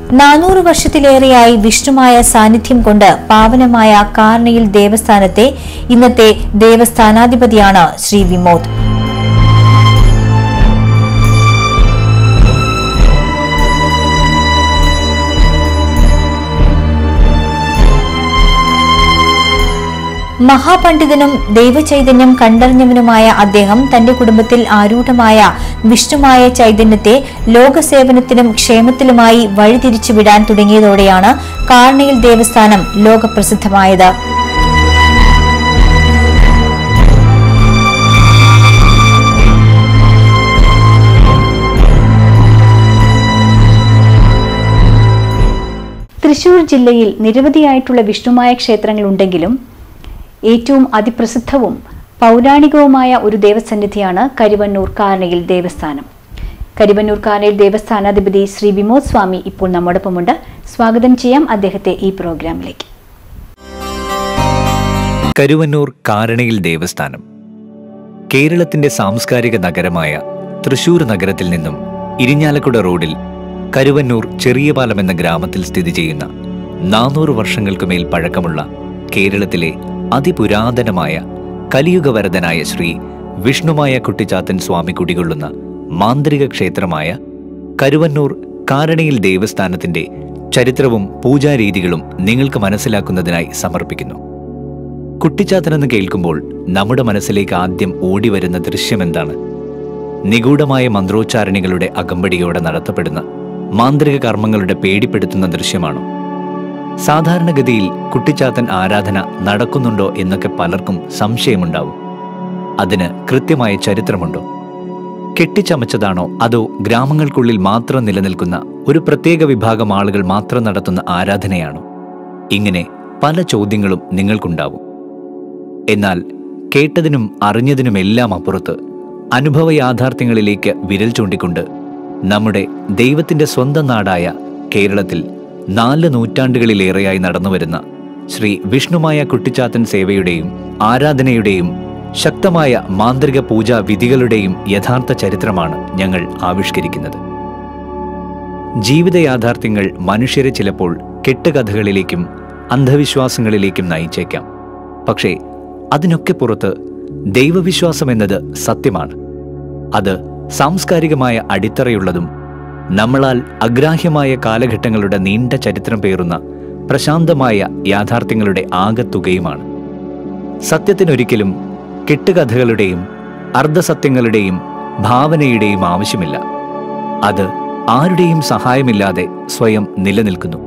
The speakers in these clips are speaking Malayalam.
നാനൂറ് വർഷത്തിലേറെയായി വിഷ്ണുമായ സാന്നിധ്യം കൊണ്ട് പാവനമായ കാർണിയിൽ ദേവസ്ഥാനത്തെ ഇന്നത്തെ ദേവസ്ഥാനാധിപതിയാണ് ശ്രീ വിമോദ് മഹാപണ്ഡിതനും ദൈവചൈതന്യം കണ്ടറിഞ്ഞവനുമായ അദ്ദേഹം തന്റെ കുടുംബത്തിൽ ആരൂഢമായ വിഷ്ണുമായ ചൈതന്യത്തെ ലോകസേവനത്തിനും ക്ഷേമത്തിലുമായി വഴിതിരിച്ചുവിടാൻ തുടങ്ങിയതോടെയാണ് കാർണിയിൽ ദേവസ്ഥാനം ലോകപ്രസിദ്ധമായത് തൃശൂർ ജില്ലയിൽ നിരവധിയായിട്ടുള്ള വിഷ്ണുമായ ക്ഷേത്രങ്ങളുണ്ടെങ്കിലും ഏറ്റവും അതിപ്രസിദ്ധവും പൗരാണികവുമായ ഒരു ദേവസന്നിധിയാണ് കരിവന്നൂർ കാർണയിൽ ദേവസ്ഥാനം കരിവന്നൂർ കാർണയിൽ ദേവസ്ഥാനാധിപതി ശ്രീ വിമോദ് സ്വാമി ഇപ്പോൾ നമ്മോടൊപ്പമുണ്ട് സ്വാഗതം ചെയ്യാം അദ്ദേഹത്തെ ഈ പ്രോഗ്രാമിലേക്ക് കരുവന്നൂർ കാരണയിൽ ദേവസ്ഥാനം കേരളത്തിന്റെ സാംസ്കാരിക നഗരമായ തൃശൂർ നഗരത്തിൽ നിന്നും ഇരിഞ്ഞാലക്കുട റോഡിൽ കരുവന്നൂർ ചെറിയപാലം എന്ന ഗ്രാമത്തിൽ സ്ഥിതി ചെയ്യുന്ന നാനൂറ് വർഷങ്ങൾക്കുമേൽ പഴക്കമുള്ള കേരളത്തിലെ അതിപുരാതനമായ കലിയുഗവരതനായ ശ്രീ വിഷ്ണുമായ കുട്ടിച്ചാത്തൻ സ്വാമി കുടികൊള്ളുന്ന മാന്ത്രിക ക്ഷേത്രമായ കരുവന്നൂർ കാരണയിൽ ദേവസ്ഥാനത്തിന്റെ ചരിത്രവും പൂജാരീതികളും നിങ്ങൾക്ക് മനസ്സിലാക്കുന്നതിനായി സമർപ്പിക്കുന്നു കുട്ടിച്ചാത്തനെന്ന് കേൾക്കുമ്പോൾ നമ്മുടെ മനസ്സിലേക്ക് ആദ്യം ഓടിവരുന്ന ദൃശ്യമെന്താണ് നിഗൂഢമായ മന്ത്രോച്ചാരണികളുടെ അകമ്പടിയോടെ നടത്തപ്പെടുന്ന മാന്ത്രിക കർമ്മങ്ങളുടെ പേടിപ്പെടുത്തുന്ന ദൃശ്യമാണോ സാധാരണഗതിയിൽ കുട്ടിച്ചാത്തൻ ആരാധന നടക്കുന്നുണ്ടോ എന്നൊക്കെ പലർക്കും സംശയമുണ്ടാവും അതിന് കൃത്യമായ ചരിത്രമുണ്ടോ കെട്ടിച്ചമച്ചതാണോ അതോ ഗ്രാമങ്ങൾക്കുള്ളിൽ മാത്രം നിലനിൽക്കുന്ന ഒരു പ്രത്യേക വിഭാഗം ആളുകൾ മാത്രം നടത്തുന്ന ആരാധനയാണോ ഇങ്ങനെ പല ചോദ്യങ്ങളും നിങ്ങൾക്കുണ്ടാവും എന്നാൽ കേട്ടതിനും അറിഞ്ഞതിനുമെല്ലാം അപ്പുറത്ത് അനുഭവ യാഥാർത്ഥ്യങ്ങളിലേക്ക് വിരൽ ചൂണ്ടിക്കൊണ്ട് നമ്മുടെ ദൈവത്തിന്റെ സ്വന്തം നാടായ കേരളത്തിൽ നാല് നൂറ്റാണ്ടുകളിലേറെയായി നടന്നുവരുന്ന ശ്രീ വിഷ്ണുമായ കുട്ടിച്ചാത്തൻ സേവയുടെയും ആരാധനയുടെയും ശക്തമായ മാന്ത്രിക പൂജാ വിധികളുടെയും യഥാർത്ഥ ചരിത്രമാണ് ഞങ്ങൾ ആവിഷ്കരിക്കുന്നത് ജീവിത യാഥാർത്ഥ്യങ്ങൾ മനുഷ്യരെ ചിലപ്പോൾ കെട്ടുകഥകളിലേക്കും അന്ധവിശ്വാസങ്ങളിലേക്കും നയിച്ചേക്കാം പക്ഷേ അതിനൊക്കെ പുറത്ത് ദൈവവിശ്വാസം എന്നത് സത്യമാണ് അത് സാംസ്കാരികമായ അടിത്തറയുള്ളതും നമ്മളാൽ അഗ്രാഹ്യമായ കാലഘട്ടങ്ങളുടെ നീണ്ട ചരിത്രം പേറുന്ന പ്രശാന്തമായ യാഥാർത്ഥ്യങ്ങളുടെ ആകത്തുകയുമാണ് സത്യത്തിനൊരിക്കലും കെട്ടുകഥകളുടെയും അർദ്ധസത്യങ്ങളുടെയും ഭാവനയുടെയും ആവശ്യമില്ല അത് ആരുടെയും സഹായമില്ലാതെ സ്വയം നിലനിൽക്കുന്നു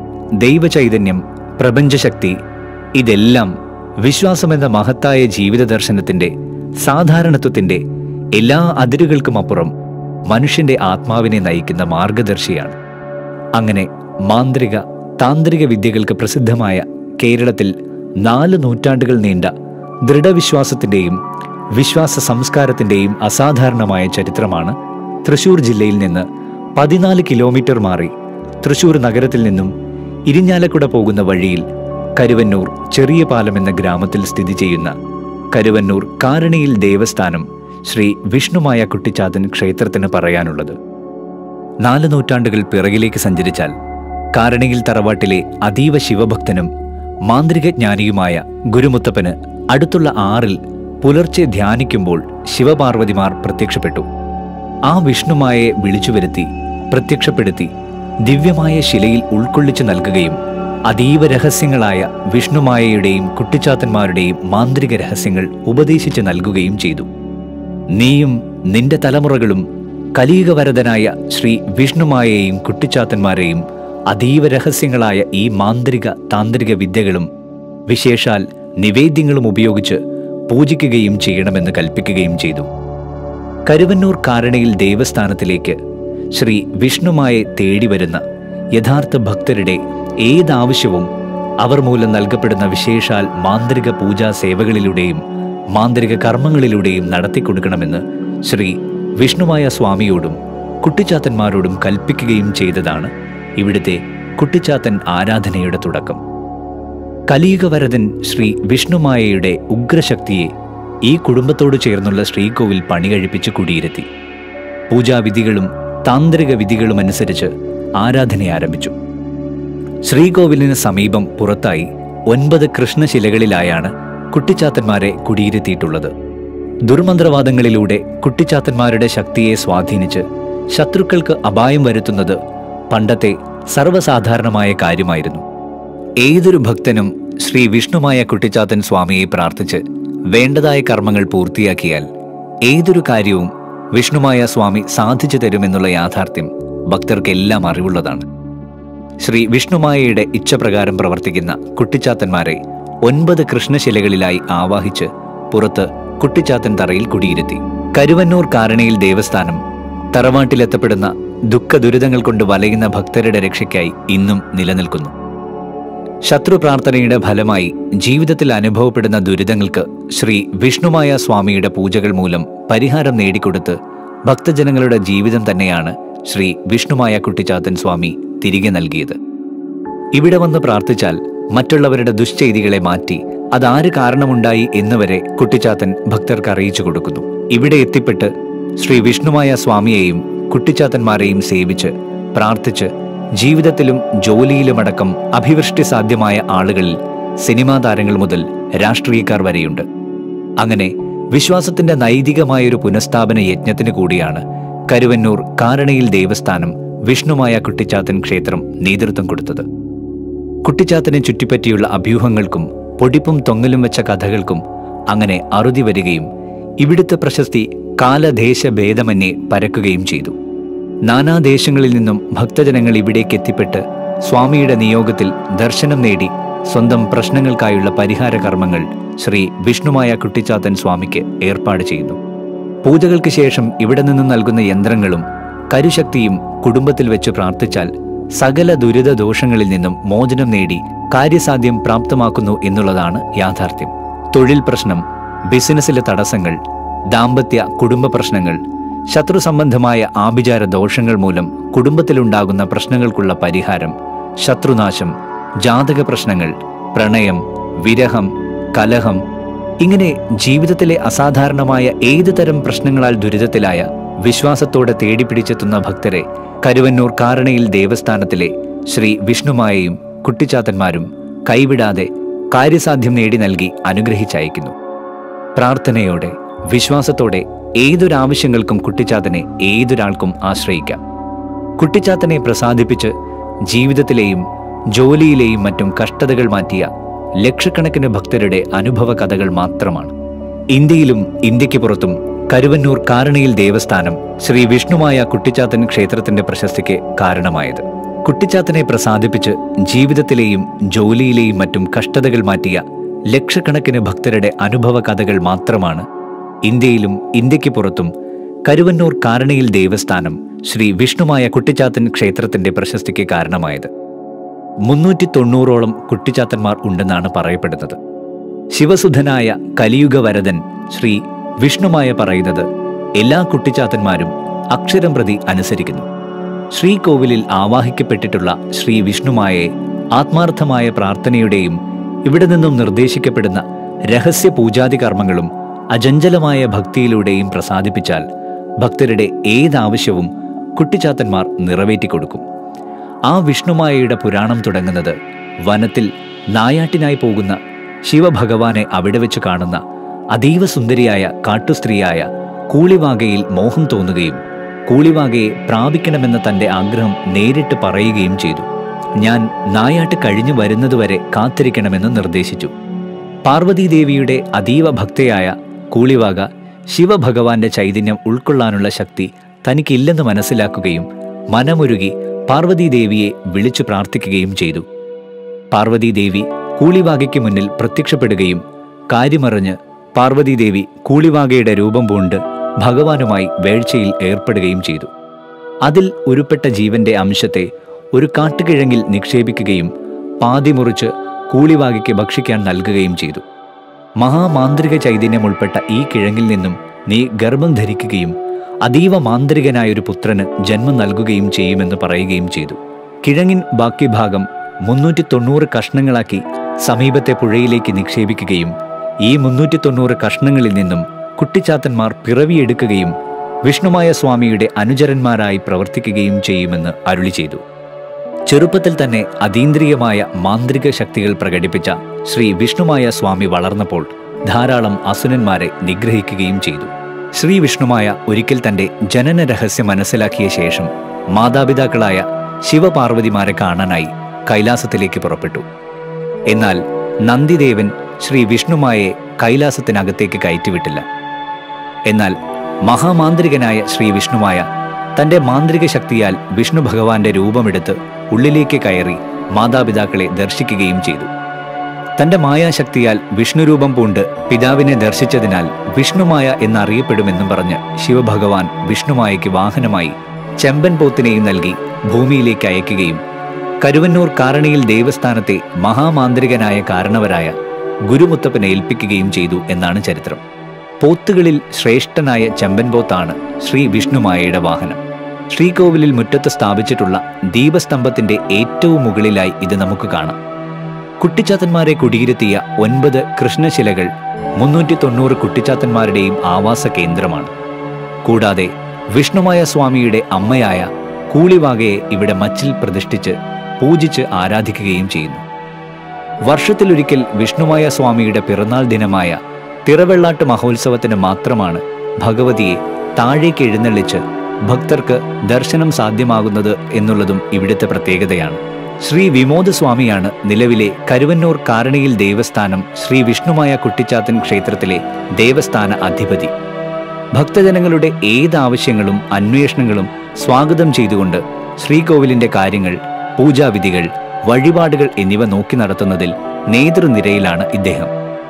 ദൈവചൈതന്യം പ്രപഞ്ചശക്തി ഇതെല്ലാം വിശ്വാസമെന്ന മഹത്തായ ജീവിത ദർശനത്തിന്റെ സാധാരണത്വത്തിന്റെ എല്ലാ അതിരുകൾക്കുമപ്പുറം മനുഷ്യന്റെ ആത്മാവിനെ നയിക്കുന്ന മാർഗദർശിയാണ് അങ്ങനെ മാന്ത്രിക താന്ത്രിക വിദ്യകൾക്ക് പ്രസിദ്ധമായ കേരളത്തിൽ നാല് നൂറ്റാണ്ടുകൾ നീണ്ട ദൃഢവിശ്വാസത്തിന്റെയും വിശ്വാസ സംസ്കാരത്തിന്റെയും അസാധാരണമായ ചരിത്രമാണ് തൃശൂർ ജില്ലയിൽ നിന്ന് പതിനാല് കിലോമീറ്റർ മാറി തൃശൂർ നഗരത്തിൽ നിന്നും ഇരിഞ്ഞാലക്കുട പോകുന്ന വഴിയിൽ കരുവന്നൂർ ചെറിയ പാലം എന്ന ഗ്രാമത്തിൽ സ്ഥിതി ചെയ്യുന്ന കരുവന്നൂർ കാരണിയിൽ ദേവസ്ഥാനം ശ്രീ വിഷ്ണുമായ കുട്ടിച്ചാത്തൻ ക്ഷേത്രത്തിന് പറയാനുള്ളത് നാല് നൂറ്റാണ്ടുകൾ പിറകിലേക്ക് സഞ്ചരിച്ചാൽ കാരണിയിൽ തറവാട്ടിലെ അതീവ ശിവഭക്തനും മാന്ത്രിക ജ്ഞാനിയുമായ ഗുരുമുത്തപ്പന് അടുത്തുള്ള ആറിൽ പുലർച്ചെ ധ്യാനിക്കുമ്പോൾ ശിവപാർവതിമാർ പ്രത്യക്ഷപ്പെട്ടു ആ വിഷ്ണുമായെ വിളിച്ചു വരുത്തി പ്രത്യക്ഷപ്പെടുത്തി ദിവ്യമായ ശിലയിൽ ഉൾക്കൊള്ളിച്ചു നൽകുകയും അതീവ രഹസ്യങ്ങളായ വിഷ്ണുമായയുടെയും കുട്ടിച്ചാത്തന്മാരുടെയും മാന്ത്രിക രഹസ്യങ്ങൾ ഉപദേശിച്ചു നൽകുകയും ചെയ്തു നീയും നിന്റെ തലമുറകളും കലിയുഗവരതനായ ശ്രീ വിഷ്ണുമായെയും കുട്ടിച്ചാത്തന്മാരെയും അതീവ രഹസ്യങ്ങളായ ഈ മാന്ത്രിക താന്ത്രിക വിദ്യകളും വിശേഷാൽ നിവേദ്യങ്ങളും ഉപയോഗിച്ച് പൂജിക്കുകയും ചെയ്യണമെന്ന് കൽപ്പിക്കുകയും ചെയ്തു കരുവന്നൂർ കാരണയിൽ ദേവസ്ഥാനത്തിലേക്ക് ശ്രീ വിഷ്ണുമായെ തേടി വരുന്ന യഥാർത്ഥ ഭക്തരുടെ ഏതാവശ്യവും അവർ മൂലം നൽകപ്പെടുന്ന വിശേഷാൽ മാന്ത്രിക പൂജാ സേവകളിലൂടെയും മാന്ത്രിക കർമ്മങ്ങളിലൂടെയും നടത്തിക്കൊടുക്കണമെന്ന് ശ്രീ വിഷ്ണുമായ സ്വാമിയോടും കുട്ടിച്ചാത്തന്മാരോടും കൽപ്പിക്കുകയും ചെയ്തതാണ് ഇവിടുത്തെ കുട്ടിച്ചാത്തൻ ആരാധനയുടെ തുടക്കം കലിയുഗവരതൻ ശ്രീ വിഷ്ണുമായയുടെ ഉഗ്രശക്തിയെ ഈ കുടുംബത്തോട് ചേർന്നുള്ള ശ്രീകോവിൽ പണി കഴിപ്പിച്ച് കുടിയിരുത്തി പൂജാവിധികളും താന്ത്രിക വിധികളും അനുസരിച്ച് ആരാധന ആരംഭിച്ചു ശ്രീകോവിലിന് സമീപം പുറത്തായി ഒൻപത് കൃഷ്ണശിലകളിലായാണ് കുട്ടിച്ചാത്തന്മാരെ കുടിയിരുത്തിയിട്ടുള്ളത് ദുർമന്ത്രവാദങ്ങളിലൂടെ കുട്ടിച്ചാത്തന്മാരുടെ ശക്തിയെ സ്വാധീനിച്ച് ശത്രുക്കൾക്ക് അപായം വരുത്തുന്നത് പണ്ടത്തെ സർവ്വസാധാരണമായ കാര്യമായിരുന്നു ഏതൊരു ഭക്തനും ശ്രീ വിഷ്ണുമായ കുട്ടിച്ചാത്തൻ സ്വാമിയെ പ്രാർത്ഥിച്ച് വേണ്ടതായ കർമ്മങ്ങൾ പൂർത്തിയാക്കിയാൽ ഏതൊരു കാര്യവും വിഷ്ണുമായ സ്വാമി സാധിച്ചു തരുമെന്നുള്ള യാഥാർത്ഥ്യം ഭക്തർക്കെല്ലാം അറിവുള്ളതാണ് ശ്രീ വിഷ്ണുമായയുടെ ഇച്ഛപ്രകാരം പ്രവർത്തിക്കുന്ന കുട്ടിച്ചാത്തന്മാരെ ഒൻപത് കൃഷ്ണശിലകളിലായി ആവാഹിച്ച് പുറത്ത് കുട്ടിച്ചാത്തൻ തറയിൽ കുടിയിരുത്തി കരുവന്നൂർ കാരണയിൽ ദേവസ്ഥാനം തറവാട്ടിലെത്തപ്പെടുന്ന ദുഃഖ ദുരിതങ്ങൾ കൊണ്ട് വലയുന്ന ഭക്തരുടെ രക്ഷയ്ക്കായി ഇന്നും നിലനിൽക്കുന്നു ശത്രു പ്രാർത്ഥനയുടെ ഫലമായി ജീവിതത്തിൽ അനുഭവപ്പെടുന്ന ദുരിതങ്ങൾക്ക് ശ്രീ വിഷ്ണുമായ സ്വാമിയുടെ പൂജകൾ മൂലം പരിഹാരം നേടിക്കൊടുത്ത് ഭക്തജനങ്ങളുടെ ജീവിതം തന്നെയാണ് ശ്രീ വിഷ്ണുമായ കുട്ടിച്ചാത്തൻ സ്വാമി തിരികെ നൽകിയത് ഇവിടെ വന്ന് പ്രാർത്ഥിച്ചാൽ മറ്റുള്ളവരുടെ ദുശ്ചെയ്തികളെ മാറ്റി അതാര് കാരണമുണ്ടായി എന്നുവരെ കുട്ടിച്ചാത്തൻ ഭക്തർക്ക് അറിയിച്ചു കൊടുക്കുന്നു ഇവിടെ എത്തിപ്പെട്ട് ശ്രീ വിഷ്ണുമായ സ്വാമിയെയും കുട്ടിച്ചാത്തന്മാരെയും സേവിച്ച് പ്രാർത്ഥിച്ച് ജീവിതത്തിലും ജോലിയിലുമടക്കം അഭിവൃഷ്ടി സാധ്യമായ ആളുകളിൽ സിനിമാ താരങ്ങൾ മുതൽ രാഷ്ട്രീയക്കാർ വരെയുണ്ട് അങ്ങനെ വിശ്വാസത്തിന്റെ നൈതികമായൊരു പുനഃസ്ഥാപന യജ്ഞത്തിന് കൂടിയാണ് കരുവന്നൂർ കാരണയിൽ ദേവസ്ഥാനം വിഷ്ണുമായ കുട്ടിച്ചാത്തൻ ക്ഷേത്രം നേതൃത്വം കൊടുത്തത് കുട്ടിച്ചാത്തനെ ചുറ്റിപ്പറ്റിയുള്ള അഭ്യൂഹങ്ങൾക്കും പൊടിപ്പും തൊങ്ങലും വെച്ച കഥകൾക്കും അങ്ങനെ അറുതി വരികയും ഇവിടുത്തെ പ്രശസ്തി കാലദേശ ഭേദമന്യേ പരക്കുകയും ചെയ്തു നാനാദേശങ്ങളിൽ നിന്നും ഭക്തജനങ്ങൾ ഇവിടേക്ക് എത്തിപ്പെട്ട് സ്വാമിയുടെ നിയോഗത്തിൽ ദർശനം നേടി സ്വന്തം പ്രശ്നങ്ങൾക്കായുള്ള പരിഹാര കർമ്മങ്ങൾ ശ്രീ വിഷ്ണുമായ കുട്ടിച്ചാത്തൻ സ്വാമിക്ക് ഏർപ്പാട് ചെയ്യുന്നു പൂജകൾക്ക് ശേഷം ഇവിടെ നിന്ന് നൽകുന്ന യന്ത്രങ്ങളും കരുശക്തിയും കുടുംബത്തിൽ വെച്ച് പ്രാർത്ഥിച്ചാൽ സകല ദുരിത ദോഷങ്ങളിൽ നിന്നും മോചനം നേടി കാര്യസാധ്യം പ്രാപ്തമാക്കുന്നു എന്നുള്ളതാണ് യാഥാർത്ഥ്യം തൊഴിൽ പ്രശ്നം ബിസിനസ്സിലെ തടസ്സങ്ങൾ ദാമ്പത്യ കുടുംബ പ്രശ്നങ്ങൾ ശത്രു സംബന്ധമായ ആഭിചാര ദോഷങ്ങൾ മൂലം കുടുംബത്തിലുണ്ടാകുന്ന പ്രശ്നങ്ങൾക്കുള്ള പരിഹാരം ശത്രുനാശം ജാതക പ്രശ്നങ്ങൾ പ്രണയം വിരഹം കലഹം ഇങ്ങനെ ജീവിതത്തിലെ അസാധാരണമായ ഏതു തരം പ്രശ്നങ്ങളാൽ ദുരിതത്തിലായ വിശ്വാസത്തോടെ തേടിപ്പിടിച്ചെത്തുന്ന ഭക്തരെ കരുവന്നൂർ കാരണയിൽ ദേവസ്ഥാനത്തിലെ ശ്രീ വിഷ്ണുമായയും കുട്ടിച്ചാത്തന്മാരും കൈവിടാതെ കാര്യസാധ്യം നേടി നൽകി അനുഗ്രഹിച്ചയക്കുന്നു പ്രാർത്ഥനയോടെ വിശ്വാസത്തോടെ ഏതൊരാവശ്യങ്ങൾക്കും കുട്ടിച്ചാത്തനെ ഏതൊരാൾക്കും ആശ്രയിക്കാം കുട്ടിച്ചാത്തനെ പ്രസാദിപ്പിച്ച് ജീവിതത്തിലെയും ജോലിയിലെയും മറ്റും കഷ്ടതകൾ മാറ്റിയ ലക്ഷക്കണക്കിന് ഭക്തരുടെ അനുഭവ കഥകൾ മാത്രമാണ് ഇന്ത്യയിലും ഇന്ത്യക്ക് പുറത്തും കരുവന്നൂർ കാരണയിൽ ദേവസ്ഥാനം ശ്രീ വിഷ്ണുമായ കുട്ടിച്ചാത്തൻ ക്ഷേത്രത്തിന്റെ പ്രശസ്തിക്ക് കാരണമായത് കുട്ടിച്ചാത്തനെ പ്രസാദിപ്പിച്ച് ജീവിതത്തിലെയും ജോലിയിലെയും മറ്റും കഷ്ടതകൾ മാറ്റിയ ലക്ഷക്കണക്കിന് ഭക്തരുടെ അനുഭവ കഥകൾ മാത്രമാണ് ഇന്ത്യയിലും ഇന്ത്യക്ക് പുറത്തും കരുവന്നൂർ കാരണയിൽ ദേവസ്ഥാനം ശ്രീ വിഷ്ണുമായ കുട്ടിച്ചാത്തൻ ക്ഷേത്രത്തിന്റെ പ്രശസ്തിക്ക് കാരണമായത് മുന്നൂറ്റി തൊണ്ണൂറോളം കുട്ടിച്ചാത്തന്മാർ ഉണ്ടെന്നാണ് പറയപ്പെടുന്നത് ശിവസുധനായ കലിയുഗ വരദൻ ശ്രീ വിഷ്ണുമായ പറയുന്നത് എല്ലാ കുട്ടിച്ചാത്തന്മാരും അക്ഷരം പ്രതി അനുസരിക്കുന്നു ശ്രീകോവിലിൽ ആവാഹിക്കപ്പെട്ടിട്ടുള്ള ശ്രീ വിഷ്ണുമായെ ആത്മാർത്ഥമായ പ്രാർത്ഥനയുടെയും ഇവിടെ നിന്നും നിർദ്ദേശിക്കപ്പെടുന്ന രഹസ്യ പൂജാതി കർമ്മങ്ങളും അചഞ്ചലമായ ഭക്തിയിലൂടെയും പ്രസാദിപ്പിച്ചാൽ ഭക്തരുടെ ഏതാവശ്യവും കുട്ടിച്ചാത്തന്മാർ നിറവേറ്റിക്കൊടുക്കും ആ വിഷ്ണുമായയുടെ പുരാണം തുടങ്ങുന്നത് വനത്തിൽ നായാട്ടിനായി പോകുന്ന ശിവഭഗവാനെ അവിടെ വെച്ച് കാണുന്ന അതീവ സുന്ദരിയായ കാട്ടുസ്ത്രീയായ കൂളിവാകയിൽ മോഹം തോന്നുകയും കൂളിവാകയെ പ്രാപിക്കണമെന്ന തന്റെ ആഗ്രഹം നേരിട്ട് പറയുകയും ചെയ്തു ഞാൻ നായാട്ട് കഴിഞ്ഞു വരുന്നതുവരെ കാത്തിരിക്കണമെന്ന് നിർദ്ദേശിച്ചു പാർവതീദേവിയുടെ അതീവ ഭക്തയായ കൂളിവാക ശിവഭഗവാന്റെ ചൈതന്യം ഉൾക്കൊള്ളാനുള്ള ശക്തി തനിക്കില്ലെന്ന് മനസ്സിലാക്കുകയും മനമുരുകി പാർവതീദേവിയെ വിളിച്ചു പ്രാർത്ഥിക്കുകയും ചെയ്തു പാർവതീദേവി കൂളിവാകയ്ക്ക് മുന്നിൽ പ്രത്യക്ഷപ്പെടുകയും കാര്യമറിഞ്ഞ് പാർവതീദേവി കൂളിവാകയുടെ രൂപം പൂണ്ട് ഭഗവാനുമായി വേഴ്ചയിൽ ഏർപ്പെടുകയും ചെയ്തു അതിൽ ഉരുപ്പെട്ട ജീവന്റെ അംശത്തെ ഒരു കാട്ടുകിഴങ്ങിൽ നിക്ഷേപിക്കുകയും പാതി മുറിച്ച് കൂളിവാകയ്ക്ക് ഭക്ഷിക്കാൻ നൽകുകയും ചെയ്തു മഹാമാന്ത്രിക ചൈതന്യം ഉൾപ്പെട്ട ഈ കിഴങ്ങിൽ നിന്നും നീ ഗർഭം ധരിക്കുകയും അതീവ മാന്ത്രികനായൊരു പുത്രന് ജന്മം നൽകുകയും ചെയ്യുമെന്ന് പറയുകയും ചെയ്തു കിഴങ്ങിൻ ബാക്കി ഭാഗം മുന്നൂറ്റി തൊണ്ണൂറ് കഷ്ണങ്ങളാക്കി സമീപത്തെ പുഴയിലേക്ക് നിക്ഷേപിക്കുകയും ഈ മുന്നൂറ്റി തൊണ്ണൂറ് കഷ്ണങ്ങളിൽ നിന്നും കുട്ടിച്ചാത്തന്മാർ പിറവിയെടുക്കുകയും വിഷ്ണുമായ സ്വാമിയുടെ അനുചരന്മാരായി പ്രവർത്തിക്കുകയും ചെയ്യുമെന്ന് അരുളി ചെയ്തു ചെറുപ്പത്തിൽ തന്നെ അതീന്ദ്രിയമായ മാന്ത്രിക ശക്തികൾ പ്രകടിപ്പിച്ച ശ്രീ വിഷ്ണുമായ സ്വാമി വളർന്നപ്പോൾ ധാരാളം അസുരന്മാരെ നിഗ്രഹിക്കുകയും ചെയ്തു ശ്രീ വിഷ്ണുമായ ഒരിക്കൽ തന്റെ ജനന രഹസ്യം മനസ്സിലാക്കിയ ശേഷം മാതാപിതാക്കളായ ശിവപാർവതിമാരെ കാണാനായി കൈലാസത്തിലേക്ക് പുറപ്പെട്ടു എന്നാൽ നന്ദിദേവൻ ശ്രീ വിഷ്ണുമായെ കൈലാസത്തിനകത്തേക്ക് കയറ്റിവിട്ടില്ല എന്നാൽ മഹാമാന്ത്രികനായ ശ്രീ വിഷ്ണുമായ തന്റെ മാന്ത്രിക ശക്തിയാൽ വിഷ്ണു ഭഗവാന്റെ രൂപമെടുത്ത് ഉള്ളിലേക്ക് കയറി മാതാപിതാക്കളെ ദർശിക്കുകയും ചെയ്തു തന്റെ മായാശക്തിയാൽ വിഷ്ണുരൂപം പൂണ്ട് പിതാവിനെ ദർശിച്ചതിനാൽ വിഷ്ണുമായ എന്നറിയപ്പെടുമെന്നും പറഞ്ഞ് ശിവഭഗവാൻ വിഷ്ണുമായയ്ക്ക് വാഹനമായി ചെമ്പൻ പോത്തിനെയും നൽകി ഭൂമിയിലേക്ക് അയക്കുകയും കരുവന്നൂർ കാരണിയിൽ ദേവസ്ഥാനത്തെ മഹാമാന്ത്രികനായ കാരണവരായ ഗുരുമുത്തപ്പനെ ഏൽപ്പിക്കുകയും ചെയ്തു എന്നാണ് ചരിത്രം പോത്തുകളിൽ ശ്രേഷ്ഠനായ ചെമ്പൻ പോത്താണ് ശ്രീ വിഷ്ണുമായയുടെ വാഹനം ശ്രീകോവിലിൽ മുറ്റത്ത് സ്ഥാപിച്ചിട്ടുള്ള ദീപസ്തംഭത്തിന്റെ ഏറ്റവും മുകളിലായി ഇത് നമുക്ക് കാണാം കുട്ടിച്ചാത്തന്മാരെ കുടിയിരുത്തിയ ഒൻപത് കൃഷ്ണശിലകൾ മുന്നൂറ്റി തൊണ്ണൂറ് കുട്ടിച്ചാത്തന്മാരുടെയും ആവാസ കേന്ദ്രമാണ് കൂടാതെ വിഷ്ണുമായ സ്വാമിയുടെ അമ്മയായ കൂളിവാകയെ ഇവിടെ മച്ചിൽ പ്രതിഷ്ഠിച്ച് പൂജിച്ച് ആരാധിക്കുകയും ചെയ്യുന്നു വർഷത്തിലൊരിക്കൽ വിഷ്ണുമായ സ്വാമിയുടെ പിറന്നാൾ ദിനമായ തിറവെള്ളാട്ട് മഹോത്സവത്തിന് മാത്രമാണ് ഭഗവതിയെ താഴേക്ക് എഴുന്നള്ളിച്ച് ഭക്തർക്ക് ദർശനം സാധ്യമാകുന്നത് എന്നുള്ളതും ഇവിടുത്തെ പ്രത്യേകതയാണ് ശ്രീ വിമോദ സ്വാമിയാണ് നിലവിലെ കരുവന്നൂർ കാരണിയിൽ ദേവസ്ഥാനം ശ്രീ വിഷ്ണുമായ കുട്ടിച്ചാത്തൻ ക്ഷേത്രത്തിലെ ദേവസ്ഥാന അധിപതി ഭക്തജനങ്ങളുടെ ഏത് ആവശ്യങ്ങളും അന്വേഷണങ്ങളും സ്വാഗതം ചെയ്തുകൊണ്ട് ശ്രീകോവിലിന്റെ കാര്യങ്ങൾ പൂജാവിധികൾ വഴിപാടുകൾ എന്നിവ നോക്കി നടത്തുന്നതിൽ നേതൃനിരയിലാണ് ഇദ്ദേഹം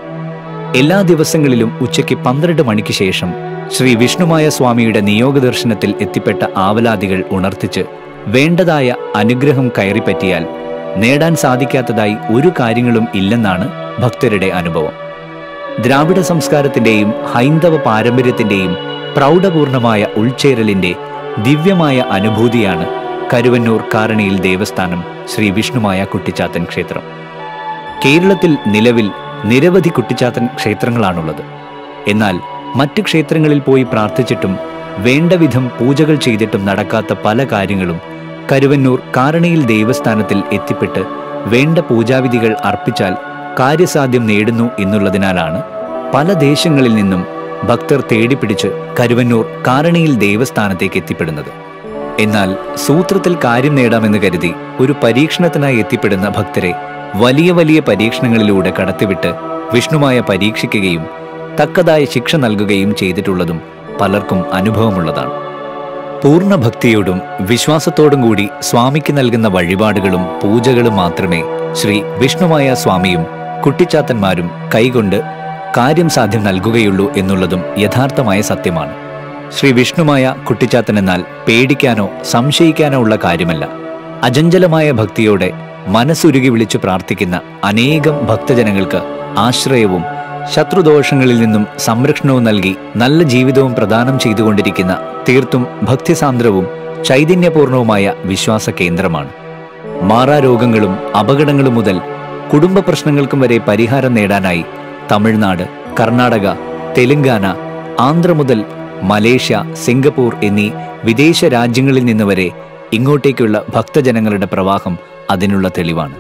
എല്ലാ ദിവസങ്ങളിലും ഉച്ചയ്ക്ക് പന്ത്രണ്ട് മണിക്ക് ശേഷം ശ്രീ വിഷ്ണുമായ സ്വാമിയുടെ നിയോഗദർശനത്തിൽ എത്തിപ്പെട്ട ആവലാദികൾ ഉണർത്തിച്ച് വേണ്ടതായ അനുഗ്രഹം കയറിപ്പറ്റിയാൽ നേടാൻ സാധിക്കാത്തതായി ഒരു കാര്യങ്ങളും ഇല്ലെന്നാണ് ഭക്തരുടെ അനുഭവം ദ്രാവിഡ സംസ്കാരത്തിന്റെയും ഹൈന്ദവ പാരമ്പര്യത്തിന്റെയും പ്രൗഢപൂർണമായ ഉൾച്ചേരലിന്റെ ദിവ്യമായ അനുഭൂതിയാണ് കരുവന്നൂർ കാരണിയിൽ ദേവസ്ഥാനം ശ്രീ വിഷ്ണുമായ കുട്ടിച്ചാത്തൻ ക്ഷേത്രം കേരളത്തിൽ നിലവിൽ നിരവധി കുട്ടിച്ചാത്തൻ ക്ഷേത്രങ്ങളാണുള്ളത് എന്നാൽ മറ്റു ക്ഷേത്രങ്ങളിൽ പോയി പ്രാർത്ഥിച്ചിട്ടും വേണ്ട വിധം പൂജകൾ ചെയ്തിട്ടും നടക്കാത്ത പല കാര്യങ്ങളും കരുവന്നൂർ കാരണിയിൽ ദേവസ്ഥാനത്തിൽ എത്തിപ്പെട്ട് വേണ്ട പൂജാവിധികൾ അർപ്പിച്ചാൽ കാര്യസാധ്യം നേടുന്നു എന്നുള്ളതിനാലാണ് പല ദേശങ്ങളിൽ നിന്നും ഭക്തർ തേടിപ്പിടിച്ച് കരുവന്നൂർ കാരണിയിൽ ദേവസ്ഥാനത്തേക്ക് എത്തിപ്പെടുന്നത് എന്നാൽ സൂത്രത്തിൽ കാര്യം നേടാമെന്ന് കരുതി ഒരു പരീക്ഷണത്തിനായി എത്തിപ്പെടുന്ന ഭക്തരെ വലിയ വലിയ പരീക്ഷണങ്ങളിലൂടെ കടത്തിവിട്ട് വിഷ്ണുമായ പരീക്ഷിക്കുകയും തക്കതായ ശിക്ഷ നൽകുകയും ചെയ്തിട്ടുള്ളതും പലർക്കും അനുഭവമുള്ളതാണ് പൂർണ്ണ ഭക്തിയോടും വിശ്വാസത്തോടും കൂടി സ്വാമിക്ക് നൽകുന്ന വഴിപാടുകളും പൂജകളും മാത്രമേ ശ്രീ വിഷ്ണുമായ സ്വാമിയും കുട്ടിച്ചാത്തന്മാരും കൈകൊണ്ട് കാര്യം സാധ്യം നൽകുകയുള്ളൂ എന്നുള്ളതും യഥാർത്ഥമായ സത്യമാണ് ശ്രീ വിഷ്ണുമായ കുട്ടിച്ചാത്തൻ എന്നാൽ പേടിക്കാനോ സംശയിക്കാനോ ഉള്ള കാര്യമല്ല അജഞ്ചലമായ ഭക്തിയോടെ മനസ്സുരുകി വിളിച്ചു പ്രാർത്ഥിക്കുന്ന അനേകം ഭക്തജനങ്ങൾക്ക് ആശ്രയവും ശത്രുദോഷങ്ങളിൽ നിന്നും സംരക്ഷണവും നൽകി നല്ല ജീവിതവും പ്രദാനം ചെയ്തുകൊണ്ടിരിക്കുന്ന തീർത്തും ഭക്തിസാന്ദ്രവും ചൈതന്യപൂർണവുമായ വിശ്വാസ കേന്ദ്രമാണ് മാറാരോഗങ്ങളും അപകടങ്ങളും മുതൽ കുടുംബ പ്രശ്നങ്ങൾക്കും വരെ പരിഹാരം നേടാനായി തമിഴ്നാട് കർണാടക തെലങ്കാന ആന്ധ്ര മുതൽ മലേഷ്യ സിംഗപ്പൂർ എന്നീ വിദേശ രാജ്യങ്ങളിൽ നിന്ന് വരെ ഇങ്ങോട്ടേക്കുള്ള ഭക്തജനങ്ങളുടെ പ്രവാഹം അതിനുള്ള തെളിവാണ്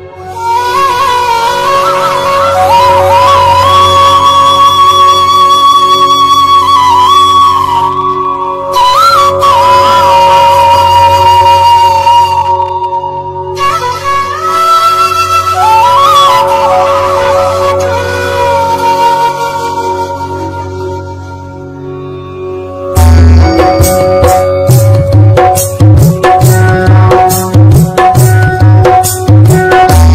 Thank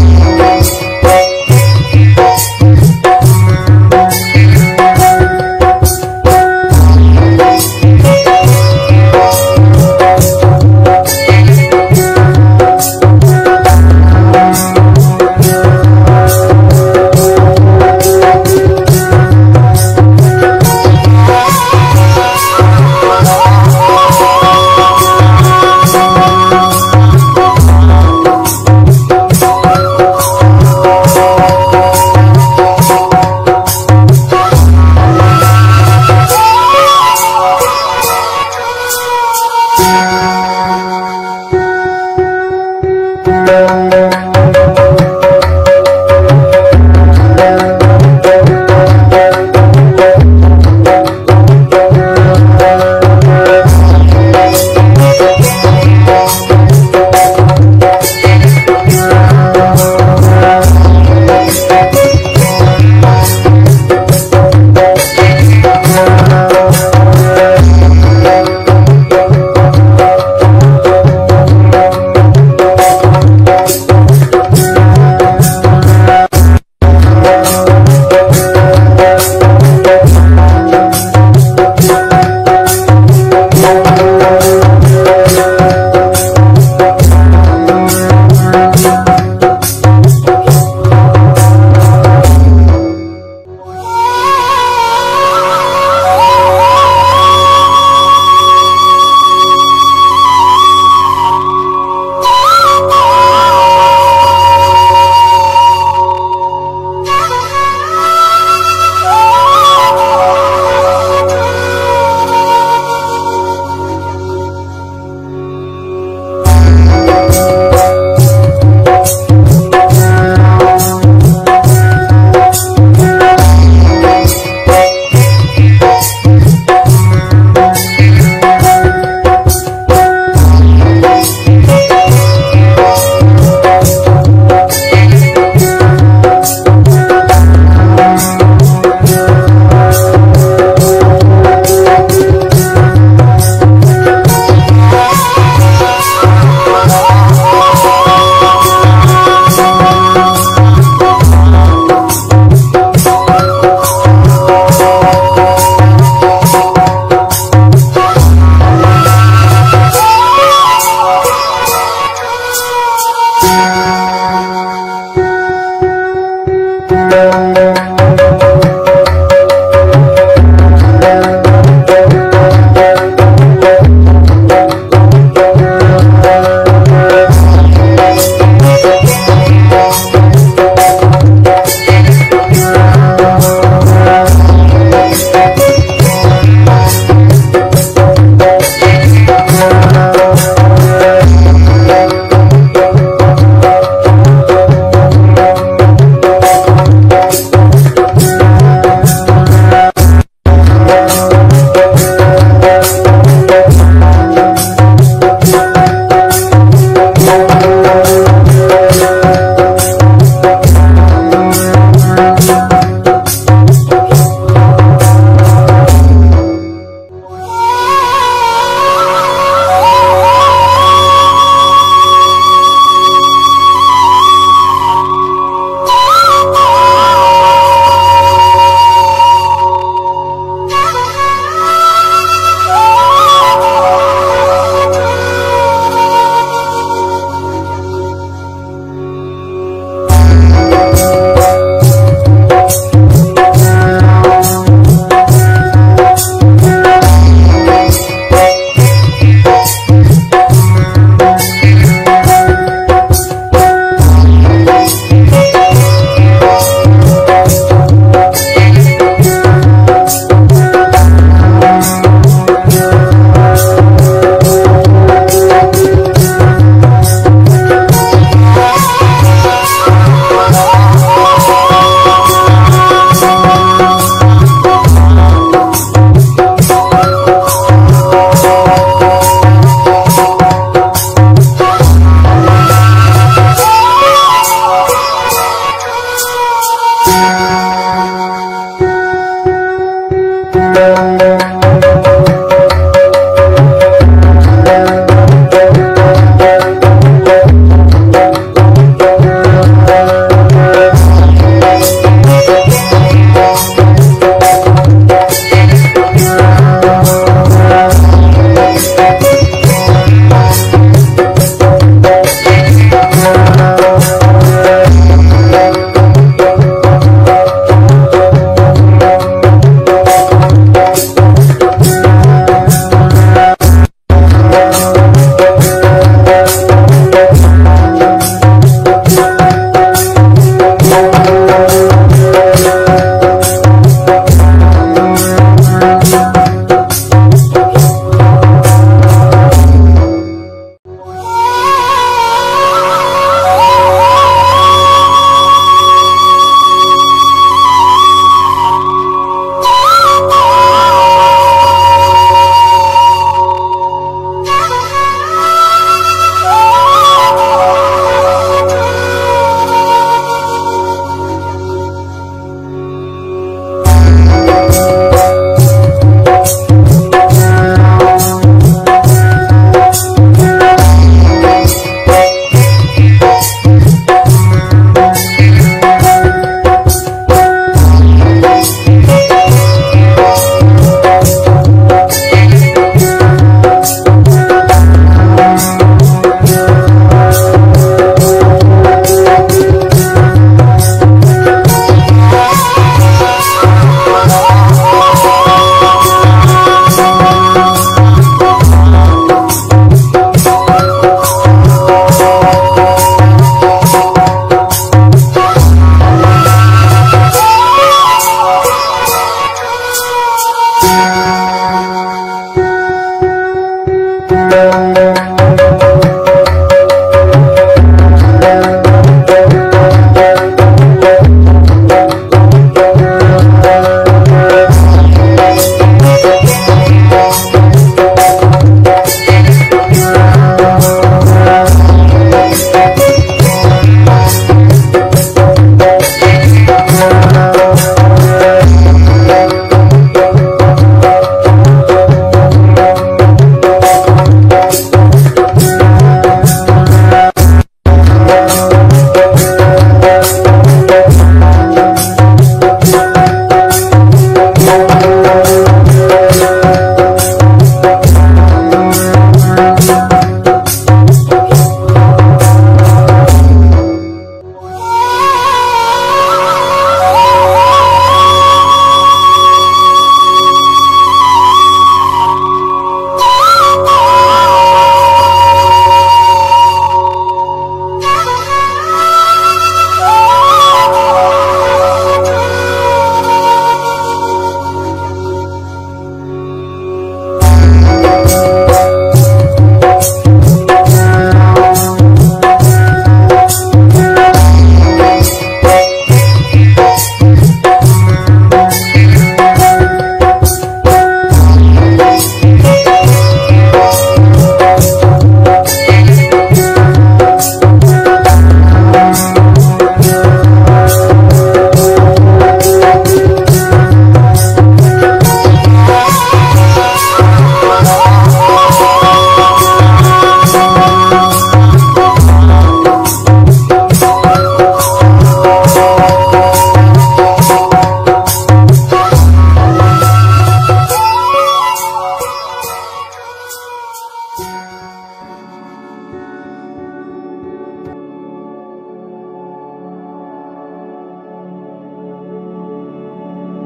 Thank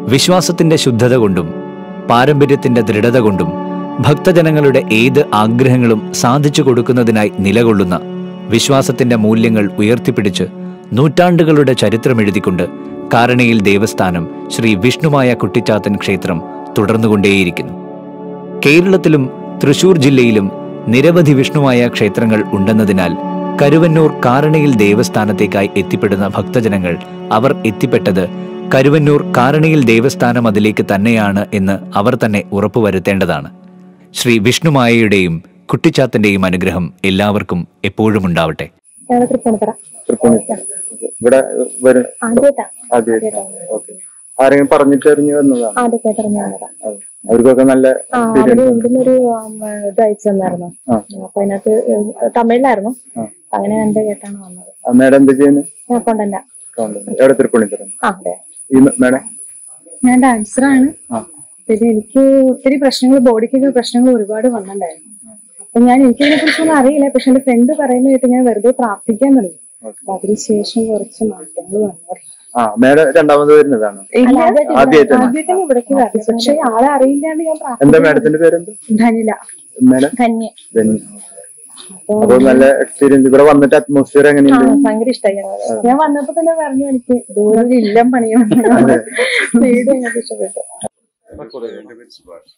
വിശ്വാസത്തിന്റെ ശുദ്ധത കൊണ്ടും പാരമ്പര്യത്തിന്റെ ദൃഢത കൊണ്ടും ഭക്തജനങ്ങളുടെ ഏത് ആഗ്രഹങ്ങളും സാധിച്ചു കൊടുക്കുന്നതിനായി നിലകൊള്ളുന്ന വിശ്വാസത്തിന്റെ മൂല്യങ്ങൾ ഉയർത്തിപ്പിടിച്ച് നൂറ്റാണ്ടുകളുടെ ചരിത്രമെഴുതിക്കൊണ്ട് കാരണയിൽ ദേവസ്ഥാനം ശ്രീ വിഷ്ണുമായ കുട്ടിച്ചാത്തൻ ക്ഷേത്രം തുടർന്നുകൊണ്ടേയിരിക്കുന്നു കേരളത്തിലും തൃശൂർ ജില്ലയിലും നിരവധി വിഷ്ണുമായ ക്ഷേത്രങ്ങൾ ഉണ്ടെന്നതിനാൽ കരുവന്നൂർ കാരണയിൽ ദേവസ്ഥാനത്തേക്കായി എത്തിപ്പെടുന്ന ഭക്തജനങ്ങൾ അവർ എത്തിപ്പെട്ടത് കരുവന്നൂർ കാരണയിൽ ദേവസ്ഥാനം അതിലേക്ക് തന്നെയാണ് എന്ന് അവർ തന്നെ ഉറപ്പുവരുത്തേണ്ടതാണ് ശ്രീ വിഷ്ണുമായയുടെയും കുട്ടിച്ചാത്തന്റെയും അനുഗ്രഹം എല്ലാവർക്കും എപ്പോഴും ഉണ്ടാവട്ടെ ഞങ്ങൾ തൃപ്പൂണിത്തറ തൃപ്പൂണിത്തുറ ഇവിടെ വരും ആദ്യമായിട്ടാ ആദ്യമായിട്ട് ഓക്കെ ആരെങ്കിലും പറഞ്ഞിട്ട് അറിഞ്ഞു വന്നതാണ് ആദ്യമായിട്ട് ഇറങ്ങി വന്നതാ അവർക്കൊക്കെ നല്ല ആ അവര് ഇവിടുന്ന് ഒരു ഇത് അയച്ചു തന്നായിരുന്നു ആ. അപ്പൊ അതിനകത്ത് തമിഴിലായിരുന്നു ആ. അങ്ങനെ കണ്ട് കേട്ടാണ് വന്നത് മേഡം എന്താ ചെയ്യുന്നത് ഞാൻ കൊണ്ടല്ല എവിടെ തൃപ്പൂണിത്തുറ ആ അതെ ഈ മേഡം ഞാൻ ഡാൻസറാണ് ആ പിന്നെ എനിക്ക് ഒത്തിരി പ്രശ്നങ്ങൾ ബോഡിക്കൊക്കെ പ്രശ്നങ്ങൾ ഒരുപാട് വന്നിട്ടുണ്ടായിരുന്നു അപ്പൊ ഞാൻ എനിക്കിതിനെ കുറിച്ചൊന്നും അറിയില്ല പക്ഷെ എന്റെ ഫ്രണ്ട് പറയുന്ന കേട്ട് ഞാൻ വെറുതെ പ്രാർത്ഥിക്കാൻ തുടങ്ങി അപ്പൊ അതിനുശേഷം കുറച്ച് മാറ്റങ്ങൾ വന്നു ആ മേഡം രണ്ടാമത് വരുന്നതാണ് അല്ല, ആദ്യമായിട്ടല്ല. ആദ്യമായിട്ടാണ്. ആദ്യമായിട്ടാണ് ഇവിടേക്ക് വരുന്നത് പക്ഷെ ആളെ അറിയില്ലാണ്ട് ഞാൻ എന്താ പ്രാർത്ഥിക്കാൻ മേഡത്തിന്റെ പേരെന്താ ധനില മേഡം ധന്യ ബെന്നി അപ്പൊ നല്ല എക്സ്പീരിയൻസ് ഇവിടെ വന്നിട്ട് അറ്റ്മോസ്ഫിയർ ആ എങ്ങനെയുണ്ട് ഭയങ്കര ഇഷ്ടമായി ഞാൻ വന്നപ്പോ തന്നെ പറഞ്ഞു എനിക്ക് ദൂരം ഒരു ഇല്ലം പണിയണം വീട് എനിക്ക് ഇഷ്ടപ്പെട്ടു എന്റെ പേര് സുഭാഷ്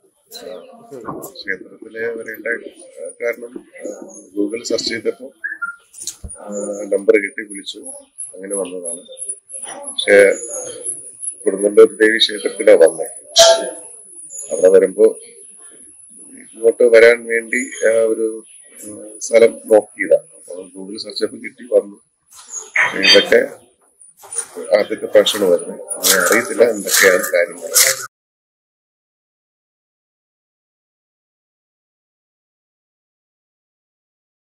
ക്ഷേത്രത്തിലെ വരേണ്ട കാരണം ഗൂഗിൾ സെർച്ച് ചെയ്തപ്പോൾ നമ്പർ കിട്ടി വിളിച്ചു അങ്ങനെ വന്നതാണ് പക്ഷേ കൊടുങ്ങല്ലൂർ ദേവി ക്ഷേത്രത്തിലാണ് വന്നത് അവിടെ വരുമ്പോ ഇങ്ങോട്ട് വരാൻ വേണ്ടി ആ, ഒരു ഉം, സ്ഥലം നോക്കിയതാ അപ്പോൾ ഗൂഗിൾ സെർച്ച് ചെയ്തപ്പോൾ കിട്ടി വന്നു പക്ഷേ ഇതൊക്കെ ആദ്യത്തെ പ്രാവശ്യമാണ് വരുന്നത് അങ്ങനെ അറിയത്തില്ല എന്തൊക്കെയാണ് കാര്യങ്ങൾ